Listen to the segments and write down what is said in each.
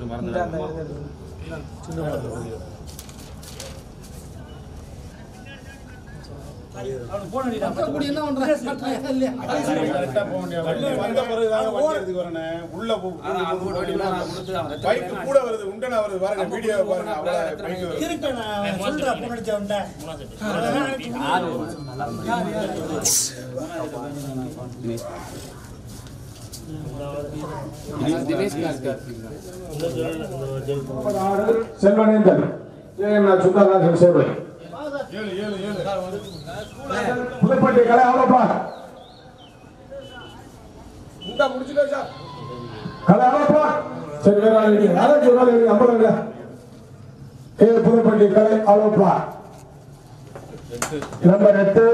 எடுத்துட்டு மறந்துடாங்க வந்த பிறகுதாங்க வண்டி எடுத்துக்கு வரணும். உள்ள போ- அதான் அங்க கூட வெட்டி விடலாம், நான் கொடுத்து அவன் ரத்தம் பைக்கு கூட வருது உண்டனா வருது பாருங்க வீடியோ பாருங்க அவ்வளவு பைக்கு வருது செல்வனேந்தல் ஏஎன்ஆர் சுந்தரராஜன் சேவை ஏழு ஏழு ஏழு புதுப்பட்டி கலை அவ்வளோப்பா உண்டா முடிச்சுட்டா சார் கலை அவ்வளோப்பா சரி வேற ஆள் இல்லை யாராச்சும் ஒரு ஆள் இல்லை ஐம்பது இல்லை ஏ புதுப்பட்டி கலை அவ்வளோப்பா நம்பர் எட்டு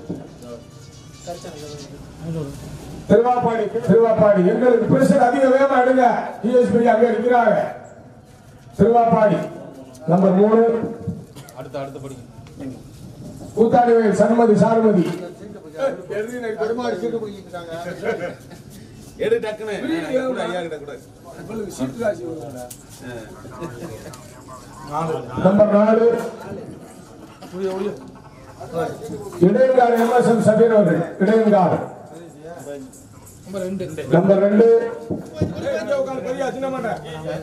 திருவாப்பாடி திருவாப்பாடி எங்களுக்கு பெருசு அதிக வேகமா எடுங்க டிஎஸ்பி அங்க இருக்கிறாங்க திருவாப்பாடி நம்பர் மூணு அடுத்து அடுத்து படிங்க கூத்தாடிவேல் சண்மதி சாருமதி எடு டக்குன்னு கூட ஐயா கிட்ட கூட நம்பர் நாலு இடையங்காடு எம்எஸ்எம் சபீர் அவர்கள் இடையங்காடு நம்பர் ரெண்டு உட்காந்து பெரிய சின்ன மாட்டேன்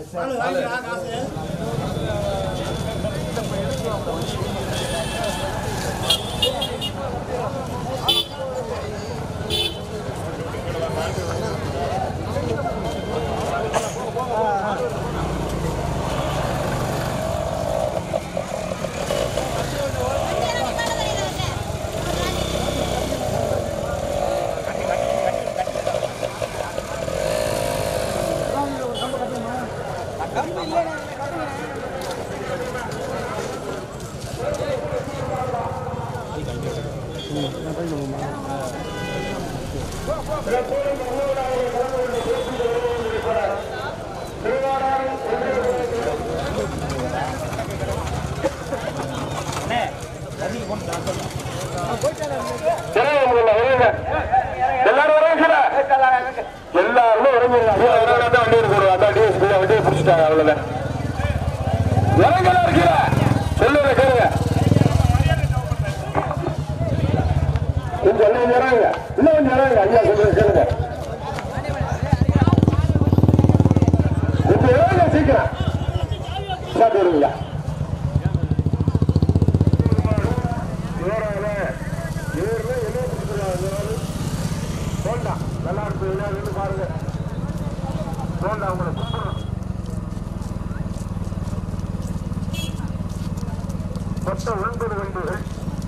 எல்லாரும் இறங்குற எல்லாருமே இறங்கிருக்காங்க அதனால தான் வண்டி இருக்கு அதான் டிஎஸ்பி வண்டியை பிடிச்சிட்டாங்க அவ்வளவுதான் இறங்கல இருக்கிற சொல்லுங்க கேளுங்க கொஞ்சம் எல்லாம் இறங்க இன்னும் கொஞ்சம் இறங்க ஐயா சொல்லுங்க கேளுங்க கொஞ்சம் இறங்க சீக்கிரம் சாப்பிட்டு வருவீங்க வேண்டாம் நல்லா இருக்கு விளையாடுன்னு பாருங்க வேண்டாம் உங்களை கூப்பிடுறோம் மொத்தம் ஒன்பது வண்டிகள்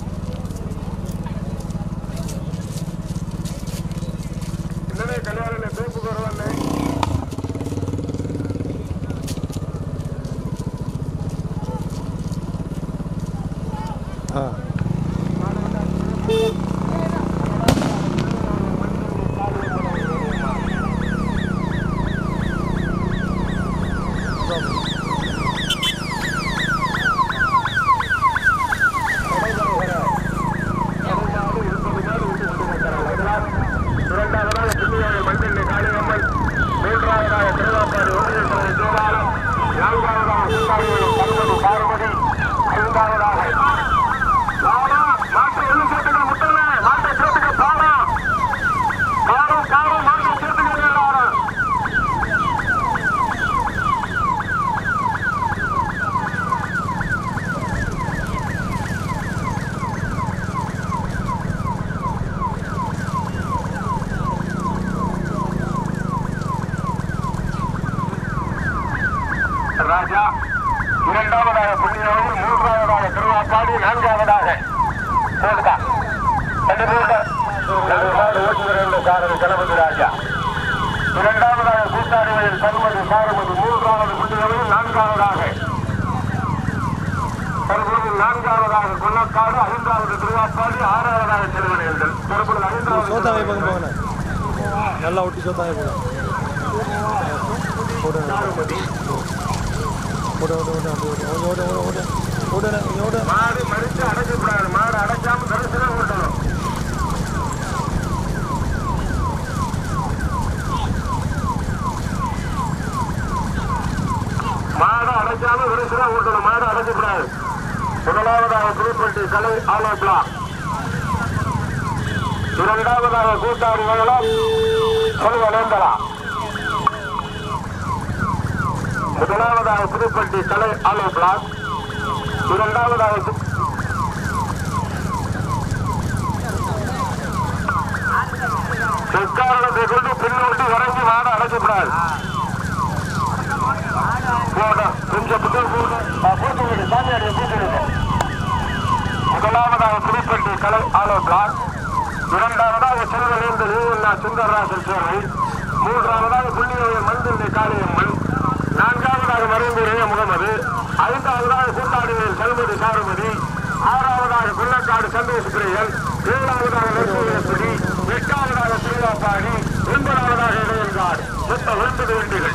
இன்னமே கல்யாணம் பேப்பு குறவல்ல இரண்டாவதாக புள்ளியோட மஞ்சள் காளியம்மன் மூன்றாவதாக திருவாப்பாடு ஒன்றிய தலைவர் ஜோதாலம் நான்காவதாக சுத்தாரியோட பருமதி பார்வதி ஐந்தாவதாக பாரா, மாட்டு எள்ளு சேர்த்துக்க முட்டல மாட்டை சேர்த்துக்க பாரா காரம் காரம் மாட்டை சேர்த்துக்க எல்லாரும் ராஜா இரண்டாவதாக புள்ளியோடு மூன்றாவதாக திருவாப்பாடி நான்காவதாக போகுதா ரெண்டு பேர் ஓட்டுநர் சாரதி தளபதி ராஜா இரண்டாவதாக கூட்டாளிகளில் சண்மதி சாரமதி மூன்றாவது புள்ளியோடு நான்காவதாக தற்பொழுது நான்காவதாக கொல்லக்காடு ஐந்தாவது திருவாப்பாடி ஆறாவதாக திருவனையர்கள் தற்பொழுது ஐந்தாவது நல்லா ஒட்டி சோத்தாவே போடும் சாருமதி ஓட ஓட ஓட ஓட ஓட ஓட ஓட ஓட ஓட மாடு மறித்து அடைக்கக்கூடாது மாடு அடைக்காம தரிசனம் ஓட்டணும் அடைக்காம விரைசுரா ஓட்டணும் மாடு அடைக்கப்படாது முதலாவதாக புதுப்பட்டி கலை ஆலோசனா இரண்டாவதாக கூட்டாளி மங்கலம் செல்வனேந்தரா முதலாவதாக புதுப்பட்டி கலை ஆலோ பிளாக் இரண்டாவதாக சு- எக்காரணத்தை கொண்டு பின்னோட்டி இறங்கி மாட அடைக்கப்படாது போட்டோம் கொஞ்சம் புத்தகம் பூத்து விடு சாமியாடியை பூத்து விடுங்க முதலாவதாக புதுப்பட்டி கலை ஆலோ பிளாக் இரண்டாவதாக செல்வனேந்த ஏஎன்ஆ சுந்தரராசன் சேவை மூன்றாவதாக புண்ணியோய மந்திரி காளியம்மன் நான்காவதாக மருந்தூரைய முகமது ஐந்தாவதாக கூட்டாளியில் செல்வதி சாருமதி ஆறாவதாக குள்ளக்காடு சந்தோஷ் பிரியன் ஏழாவதாக நெருங்குடி எட்டாவதாக திருவாப்பாடி ஒன்பதாவதாக இடையன்காடு மொத்தம் ஒன்பது வண்டிகள்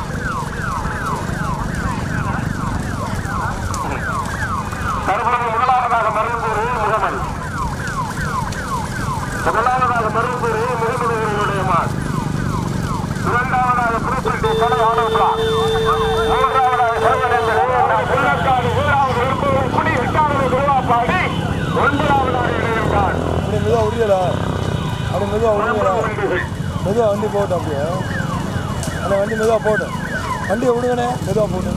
தற்பொழுது முதலாவதாக மருந்தூர் முகமது முதலாவதாக மருந்தூர் முகமதுடைய மான் இரண்டாவதாக புதுப்பட்டி கடை ஆலோசனா மூன்றாவதாக சர்வநேந்தர் உள்ளக்காடு ஏழாவது விருப்பம் குடி எட்டாவது திருவாப்பாடி ஒன்பதாவதாக இடையன்காடு அப்படியே மெதுவாக விடுறா அப்படியே மெதுவாக விடுங்கடா வண்டிகள் மெதுவாக வண்டி போகட்டும் அப்படியே அந்த வண்டி மெதுவாக போகட்டும் வண்டியை விடுங்கண்ணே மெதுவாக போட்டு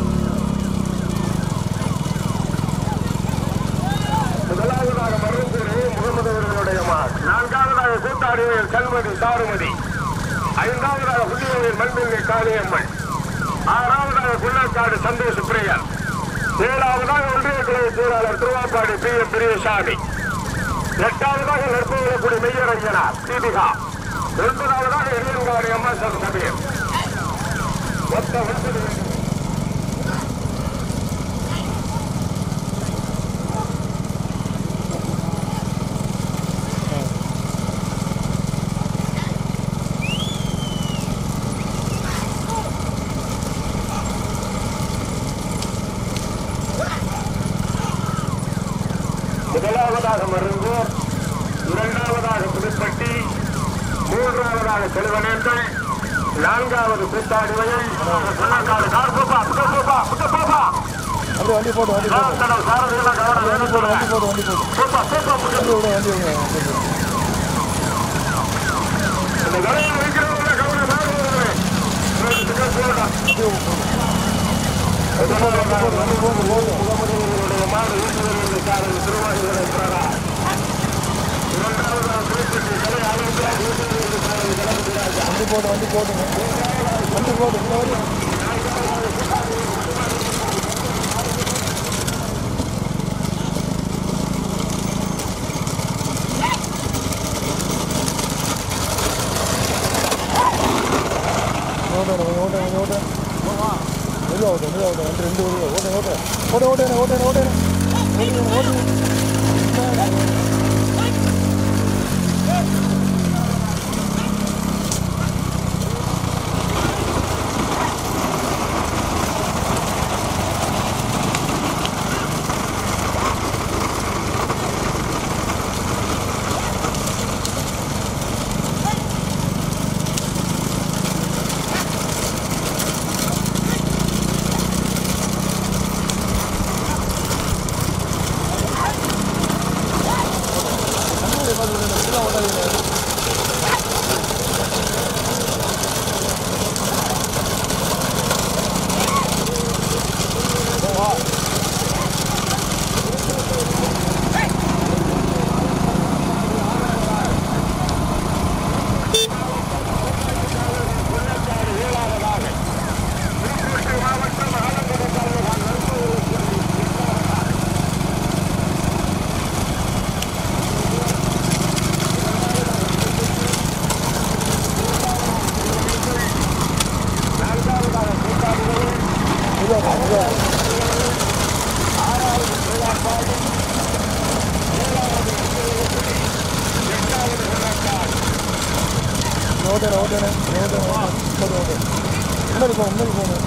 முதலாவதாக மருந்தூர் முகமது அவர்களுடைய மான் நான்காவதாக கூட்டாளியில் கல்மதி சாருமதி ஐந்தாவதாக புள்ளியோவில் மண்பிள்ளை காளியம்மன் ஆறாவதாக குள்ளக்காடு சந்தோஷ் பிரியன் ஏழாவதாக ஒன்றிய கிளை செயலாளர் திருவாப்பாடி பி எம் பிரியசாமி எட்டாவதாக நெற்புறக்குடி மெய்யரஞ்சனார் தீபிகா ஒன்பதாவதாக இளையங்காடி அம்மா சார் சபையம் மொத்த ஒன்பது முதலாவதாக மருங்கூர் இரண்டாவதாக புதுப்பட்டி மூன்றாவதாக செல்வனேந்தல் நான்காவது கூத்தாடி வயல் சொன்னக்காடு கார் போப்பா புட்ட போப்பா புட்ட போப்பா அப்படியே வண்டி போட்டு வண்டி போட்டு சாரத்தடம் சாரதிகள கவனம் வேணும் வண்டி சொல்லுங்க போட்டு வண்டி போட்டு போப்பா போப்பா புட்ட வண்டி விட வண்டி விடுங்க வண்டி விடுங்க. இந்த கடையில் வைக்கிறவங்க கவனம் சாரதிகளே போடா வண்டி போட்டு வண்டி போட்டு போட்டு முகமதுடைய மாடு வீட்டுவர்களுடைய சாரதி திருவாதிகளை பிரகாஷ் இரண்டாவதாக புதுப்பட்டி கலை ஆலோசனை வீட்டுவர்களுடைய சாரதி கணபதி ராஜா வண்டி போட்டு வண்டி போட்டுங்க வண்டி போட்டு இந்த வண்டி ஓட்ட ஓட்ட ஓட்ட ஓட்ட மெதுவாக ஓட்ட மெதுவாக ஓட்ட வண்டி ரெண்டு ஓடுங்க ஓட்ட ஓட்ட ஓட்ட ஓட்ட ஓட்ட ஓட்ட ஓட்ட ஓட்ட மெதுவாக மெதுவாக ஓட்டேன் ஓட்டேன் ஓட்டேன் ஓட்டேன் ஓட்டேன் முன்னாடி போ முன்னாடி போகணும்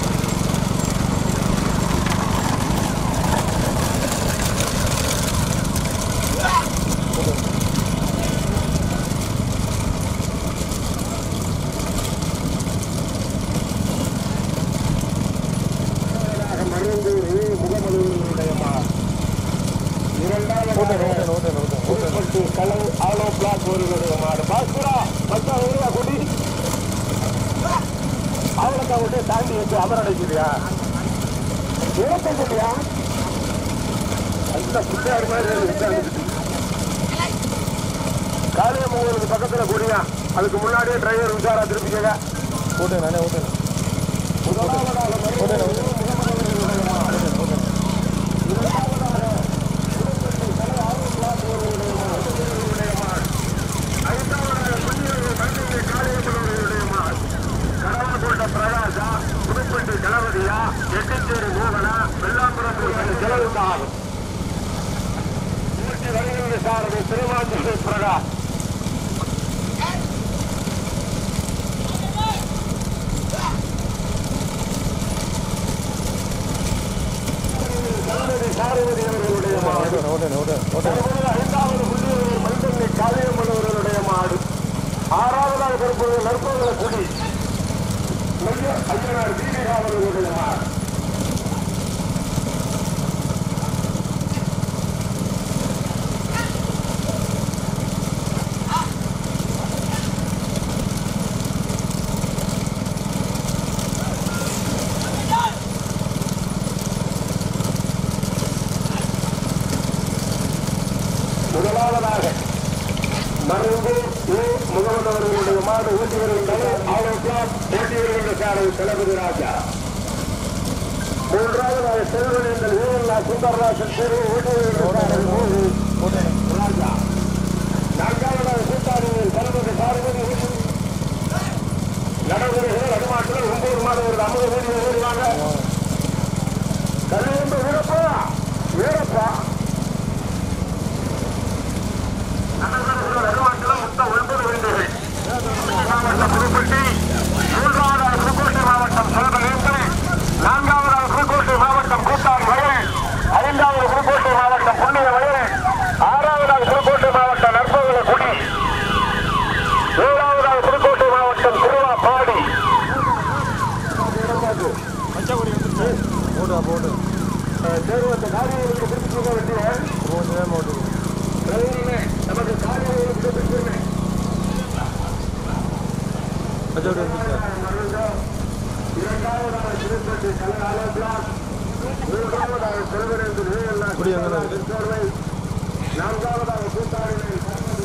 மருந்து கிடைக்கலையா இருபத்தஞ்சுலையா அந்த பிள்ளையார் மாதிரி உட்கார்ந்துட்டு காளியம்மங்களுக்கு பக்கத்துல கூடியா அதுக்கு முன்னாடியே டிரைவர் உஷாரா திருப்பிக்கங்க ஓட்டேன் நானே ஓட்டேன் ஓட்டேன் ஓட்டேன் கடவுள்கோட்ட பிரகாசா புதுப்பட்டி கணபதியா எட்டிச்சேரி மோகனா வெள்ளாம்புரம் ஜெயலலிதார் மூர்த்தி வழிகளில் சாரதி திருவாச்சூர் பிரகாஷ் கணபதி சாரதி அவர்களுடைய மாடு ஓட்டேன் ஓட்டேன் ஓட்டேன் தற்போது ஐந்தாவது புள்ளியவர் மனிதனை காளியம்மன் அவர்களுடைய மாடு ஆறாவதாக தற்போது நற்போதல குடி மைய ஐயனார் தீபிகா அவர்களுடைய மாடு முதலாவதாக மருந்து ஏ முகமது அவர்களுடைய மாடு ஊட்டி வருகின்றன ஆலோசனம் போட்டி வருகின்ற சாலை தளபதி ராஜா மூன்றாவதாக செல்வனேந்தல் வீரல்லா சுந்தரராசன் தெரு ஊட்டி வருகின்ற சாலை மூணு ஓட்டேன் ராஜா நான்காவதாக கூட்டாளிகள் தளபதி சாரதி ஊட்டி நடைமுறைகள் நடுமாற்றங்கள் ஒன்பது மாதம் ஒரு ஐம்பது கோடி ஓடுவாங்க கல்வியம்பு வீரப்பா வீரப்பா நான்காவதாக புதுக்கோட்டை மாவட்டம் கூட்டான் வயல் ஐந்தாவது புதுக்கோட்டை மாவட்டம் புண்ணிய வயல் ஆறாவதாக புதுக்கோட்டை மாவட்டம் நற்பகல குடி ஏழாவதாக புதுக்கோட்டை மாவட்டம் திருவாப்பாடி ஓட்டா போட்டு தேர்வத்தை காரியங்களுக்கு பிடிச்சு வேண்டிய ஓட்டேன் ஓட்டு நமக்கு காரியங்களுக்கு பிடிச்சு அச்சோடு இருந்துச்சு இரண்டாவதாக திருப்பதி கலையாளர்களால் மூன்றாவதாக செல்வரேந்தர் வேலல்லா குடி எங்க இருக்கு? திருச்சோர்வை நான்காவதாக கூட்டாளிகள்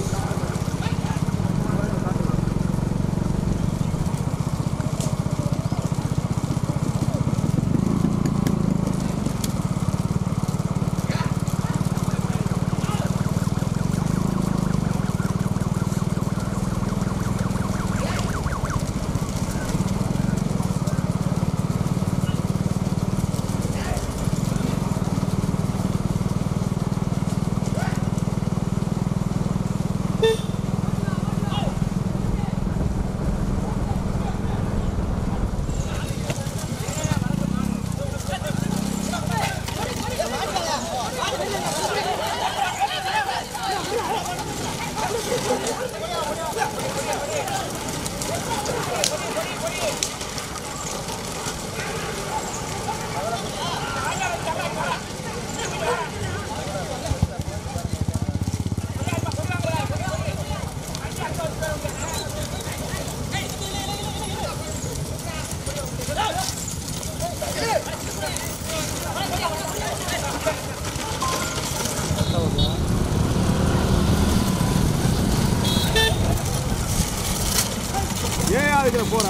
ஏன் அதுக்கு போற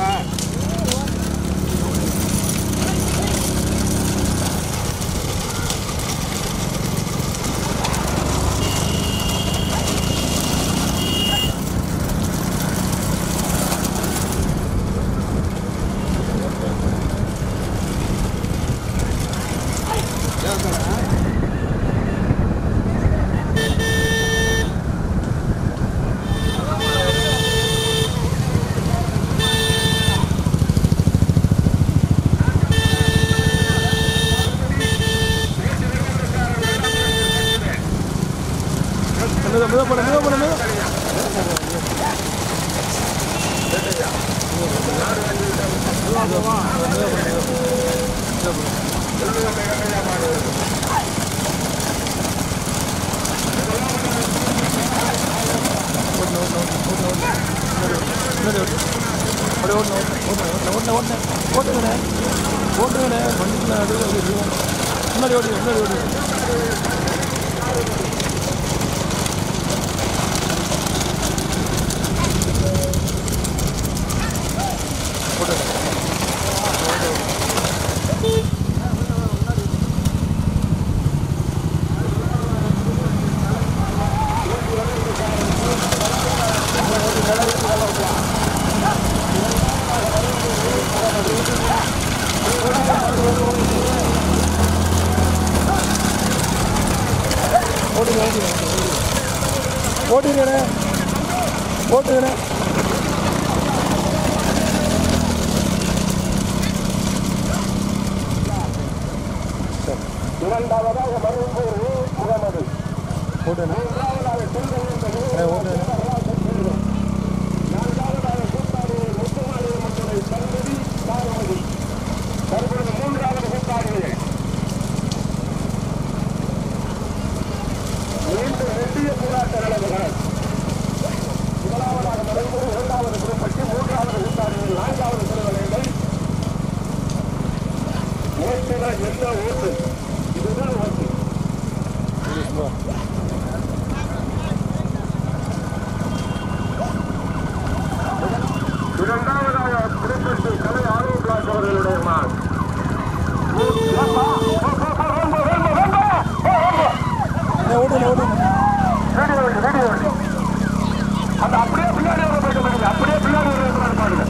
மெதுவா மெதுவா போட மெதுவா போட மெதுவா அப்படியே ஓட்டணும் ஓட்டணும் ஓட்டணும் ஓட்டணும் ஓட்டணும் ஓட்டணும் ஓடுங்கண்ணே வண்டிக்குள்ள அது அது இது. முன்னாடி ஓடி முன்னாடி ஓடி ஓடுங்க ஓடுங்க ஓடுங்கண்ணே ஓட்டுங்கண்ணே இரண்டாவதாக மருந்தூர் முகமது ஓட்டுண்ணே மூன்றாவதாக செல்வன் அண்ணே ஓட்டுண்ணே நான்காவதாக கூட்டாளி முத்துமாரி மக்களை தன்பதி பார்வதி தற்பொழுது மூன்றாவது கூட்டாளிகள் மீண்டும் வெற்றிய போராட்ட நிலவுகள் முதலாவதாக மருந்தூர் இரண்டாவது குருப்பட்டி மூன்றாவது கூட்டாளிகள் நான்காவது சிறுவனைகள் ஓட்டுநர் எந்த ஓட்டு இதுதான் ஓட்டு சும்மா இரண்டாவதாக திருப்பதி கலை ஆர்வம் கிளாஸ் அவர்களுடைய மான் ஏப்பா, போ, போ, போ, ரொம்ப, ரொம்ப, ரொம்ப, போ, ரொம்ப. அண்ணே ஓட்டுண்ணே ஓட்டுண்ணே வீடியோ எடுங்க, வீடியோ எடுங்க. அந்த அப்படியே பின்னாடி வர போயிட்டு பாருங்க அப்படியே பின்னாடி வர பாருங்க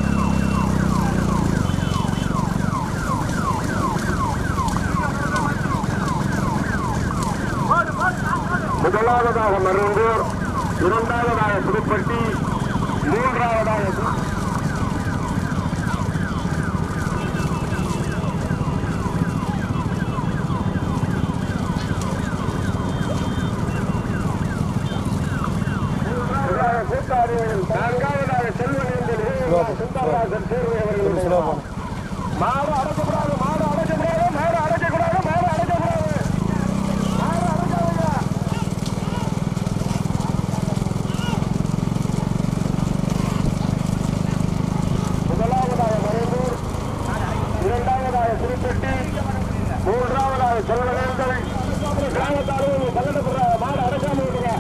முதலாவதாக மருந்தூர் இரண்டாவதாக புதுப்பட்டி மூன்றாவதாக கு- முதலாவதாக கூத்தாடி நான்காவதாக செல்வன் என்பது சுந்தரராஜன் தேர்வு கொஞ்சம் ஸ்லோவாக அவர்களுடைய போகணும் மாடு அடைக்கக்கூடாது மாடு அடைக்கக்கூடாது மாடு அடைக்கக்கூடாது மாடு அடைக்கக்கூடாது மாடு அடைக்காதீங்க முதலாவதாக மறைந்தூர் இரண்டாவதாக திருப்பட்டி மூன்றாவதாக செல்வனேந்தல் கிராமத்தாரும் பல்லடப்புற மாடு அடைக்காம விடுங்க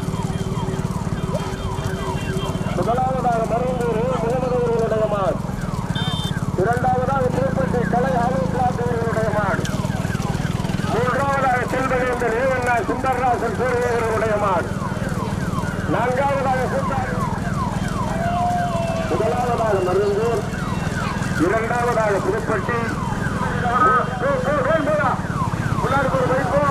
முதலாவதாக மறைந்தூர் முகமது அவர்களுடைய மாடு இரண்டாவதாக திருப்பதி கலை ஆலோசனாசிரியர்களுடைய மாடு மூன்றாவதாக செல்வகேந்தர் ஏவண்ணா சுந்தரராசன் சூரியர்களுடைய மாடு நான்காவதாக கூட்டாளி முதலாவதாக மருந்தூர் இரண்டாவதாக திருப்பட்டி முன்னாடி ஒரு வைப்போ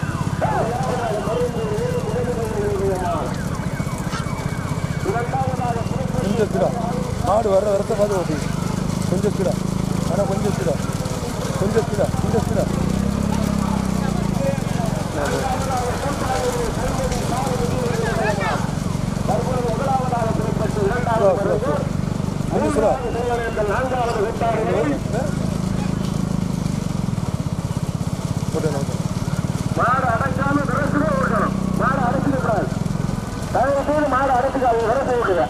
இரண்டாவதாக திருப்பதி கொஞ்சம் ஸ்பீடா மாடு வர்ற வரத்த பார்த்து ஓட்டி கொஞ்சம் ஸ்பீடா ஆனால் கொஞ்சம் ஸ்பீடா கொஞ்சம் ஸ்பீடா கொஞ்சம் ஸ்பீடா முதலாவதாக திருப்பதி இரண்டாவது மருந்தூர் கொஞ்சம் ஸ்பீடா நான்காவது கூட்டாளிகள் ஓட்டேன் ஓட்டேன் மாடு அடைக்காம விரசுவே ஓட்டணும் மாடு அடைச்சிக்க கூடாது தயவு செய்து மாடு அடைச்சிக்காது விரச ஓட்டுங்க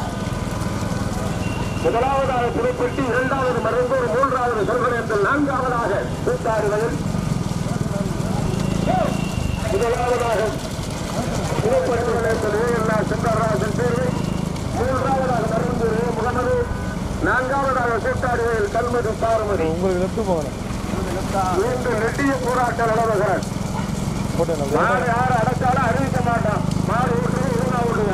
முதலாவதாக புதுப்பட்டி இரண்டாவது மருந்தூர் மூன்றாவது செல்வனத்தில் நான்காவதாக கூத்தாடுவதில் முதலாவதாக புதுப்பட்டி நிலையத்தில் எல்லா சுந்தரராஜன் தேர்வு மூன்றாவதாக மருந்தூர் முகமது நான்காவதாக கூத்தாடுவதில் கல்மதி சாருமதி உங்களுக்கு லெஃப்ட் போகணும் மீண்டும் நெட்டிய போராட்ட நிலவுகிறார் ஓட்டேன் மாடு யாரு அடைச்சாலும் அறிவிக்க மாட்டான் மாடு விட்டுறது ஒழுங்கா விடுங்க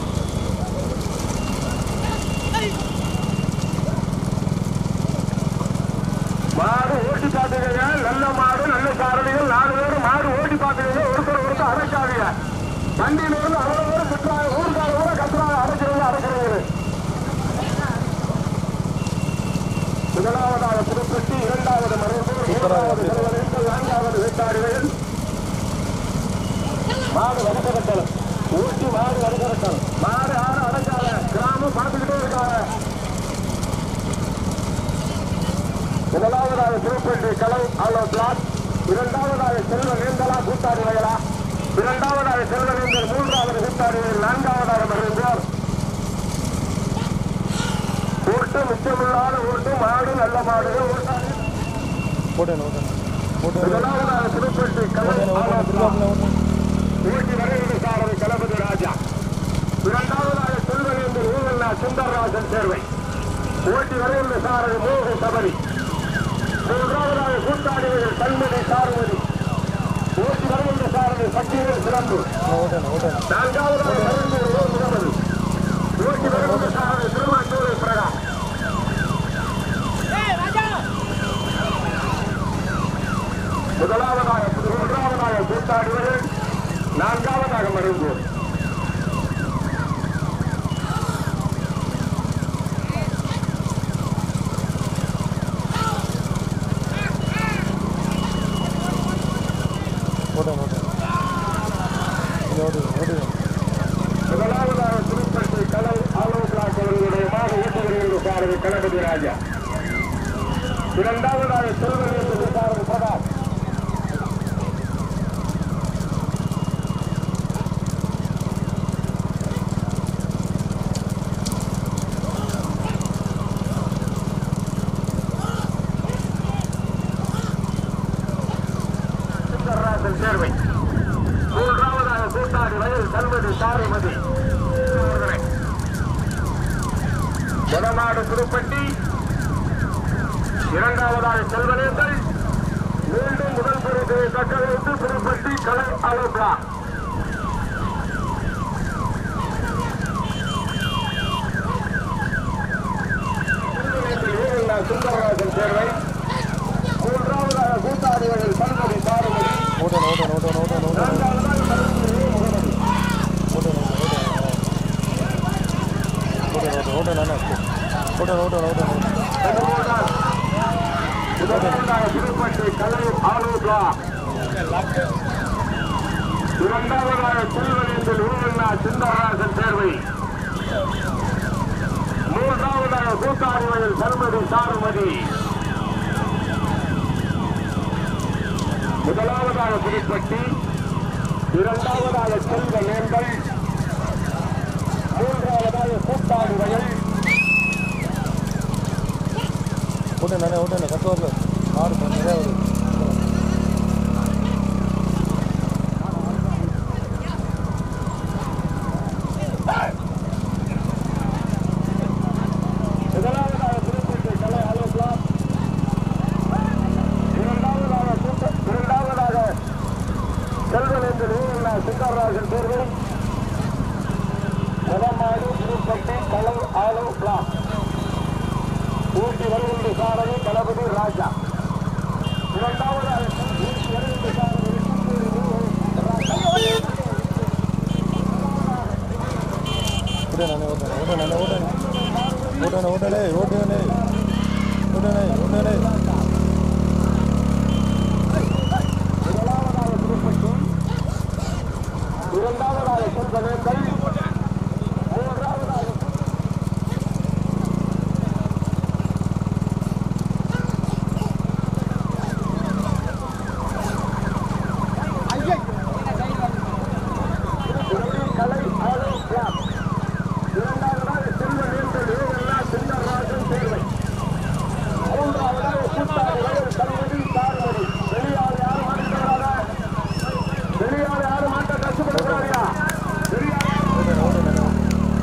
மாடு ஓட்டி பார்த்துக்கங்க நல்ல மாடு நல்ல சாரதிகள் நாலு பேரும் மாடு ஓட்டி பார்த்துக்கங்க ஒருத்தர் ஒருத்தர் அடைக்காதீங்க வண்டியில இருந்து அவ்வளவு பேரும் சுற்றுறாங்க ஊருக்கார ஊரை கத்துறாங்க அடைக்கிறது அடைக்கிறது முதலாவதாக புதுப்பட்டி இரண்டாவது மறைந்தூர் மூன்றாவது செல்வனேந்தல் நான்காவது வேட்டாடுகள் மாடு வடக்கரட்டல் ஊட்டி மாடு வடக்கரட்டல் மாடு யாரும் அடைக்காத கிராமம் பார்த்துக்கிட்டே இருக்காங்க முதலாவதாக திருப்பள்ளி கலை ஆலோ பிளாக் இரண்டாவதாக செல்வ நேந்தலா கூட்டாளி வயலா இரண்டாவதாக செல்வனேந்தர் மூன்றாவது கூட்டாளி வயல் நான்காவதாக மறைந்தோர் ஓட்டு மிச்சமில்லாத ஓட்டு மாடு நல்ல மாடு ஓட்டாளி ஓட்டேன் ஓட்டேன் ஓட்டேன் முதலாவதாக புதுப்பட்டி கலை ஓட்டேன் ஓட்டேன் திருவாப்பில் ஓட்டேன் ஊட்டி வரைவில் சாரதி தளபதி ராஜா இரண்டாவதாக செல்வனேந்தர் ஊழல்லா சுந்தரராஜன் சேர்வை ஊட்டி வரைவில் சாரதி மோக சபரி மூன்றாவதாக கூட்டாளிகள் கல்மணி சார்வதி ஊட்டி வரைவில் சாரதி சக்திவேல் சிறப்பு ஓட்டேன் ஓட்டேன் நான்காவதாக கருந்தூர் ஓ முகமது ஊட்டி வரைவில் சாரதி திருவாச்சூரை பிரகாஷ் முதலாவதாக மூன்றாவதாக கூட்டாடுவது நான்காவதாக மருங்கூர் ஓட்டேன் ஓட்டேன் ஓட்டு ஓட்டு முதலாவதாக திருப்பதி கலை ஆலோசனாக்களுடைய மாக ஊட்டுகிறது சாரதி கணபதி ராஜா இரண்டாவதாக செல்வநேச சாரதி பிரகாஷ் சுந்தரராஜன் சேர்வை மூன்றாவதாக கூட்டாடி வயல் கல்வதி சாருமதி வடநாடு திருப்பட்டி இரண்டாவதாக செல்வனேந்தல் மீண்டும் முதல் பிரிவை தக்க வைத்து திருப்பட்டி கலை அலோகா சுந்தரராஜன் சேர்வை மூன்றாவதாக கூட்டாளிகள் கல்வதி சாருமதி ஓட்டேன் ஓட்டேன் ஓட்டேன் ஓட்டேன் ஓட்டேன் நான்காவதாக மருத்துவ முகமது ஓட்டேன் ஓட்டேன் ஓட்டேன் ஓட்டேன் ஓட்டேன் ஓட்டேன் ஓட்டேன் ஓட்டேன் முதலாவதாக திருப்பட்டி கலை ஆலோசா இரண்டாவதாக செல்வனேந்தல் உருவண்ணா சுந்தரராஜன் சேர்வை மூன்றாவதாக கூத்தாடிவயல் சர்மதி சாருமதி முதலாவதாக திருப்பட்டி இரண்டாவதாக செல்வ நேர்ந்தல் மூன்றாவதாக கூத்தாடி வயல் ஓட்டேன் நானே ஓட்டேன் கத்த வரல ஆறு நிறையா வருது முதலாவதாக திருப்பதி கலை ஆலோசனா இரண்டாவதாக கூட்ட இரண்டாவதாக செல்வனேந்தல் ஊழல்லா சுந்தரராஜன் தேர்வு முதமாடு திருப்பட்டி கலை ஆலோ பிளாக் ஊட்டி வருகின்ற சாரதி தளபதி ராஜா இரண்டாவதாக ஊட்டி வருகின்ற சாரதி விஷ்ணுபுரி ராஜா. ஓட்டேன் நானே ஓட்டேன் ஓட்டேன் நானே ஓட்டேன் ஓட்டேன் ஓட்டனே ஓட்டேனே ஓட்டனே ஓட்டனே முதலாவதாக திருப்பட்டி இரண்டாவதாக செல்வனேந்தல் மூன்றாவதாக கலை ஆலோ கிளாப் இரண்டாவதாக செல்வனேந்தல் ஏவல்லா சுந்தரராஜன் சேர்வை மூன்றாவதாக கூட்டாளி வயல் கல்வதி சார்வதி வெளியாள் யாரும் மாட்டுகிறாரா வெளியாள் யாரும் மாட்ட கஷ்டப்படுகிறாரியா வெளியாள் யாரும் ஓட்டேன் ஓட்டேன் நானே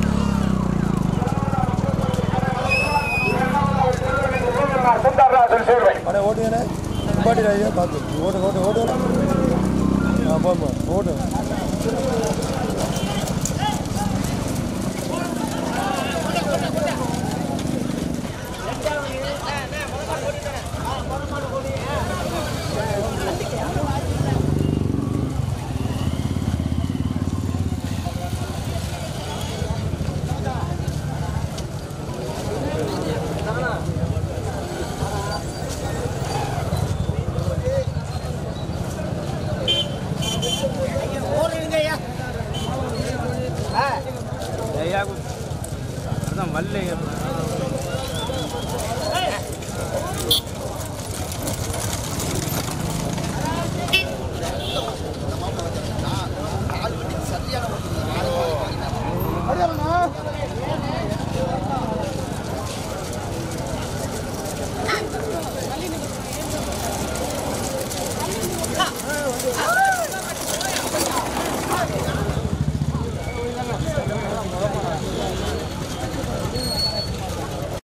சுந்தரராஜன் சேர்வை அண்ணே ஓட்டுங்கண்ணே நிப்பாட்டிடா ஐயா பார்த்து ஓட்டு ஓட்டு ஓட்டு ஆ போமா ஓட்டு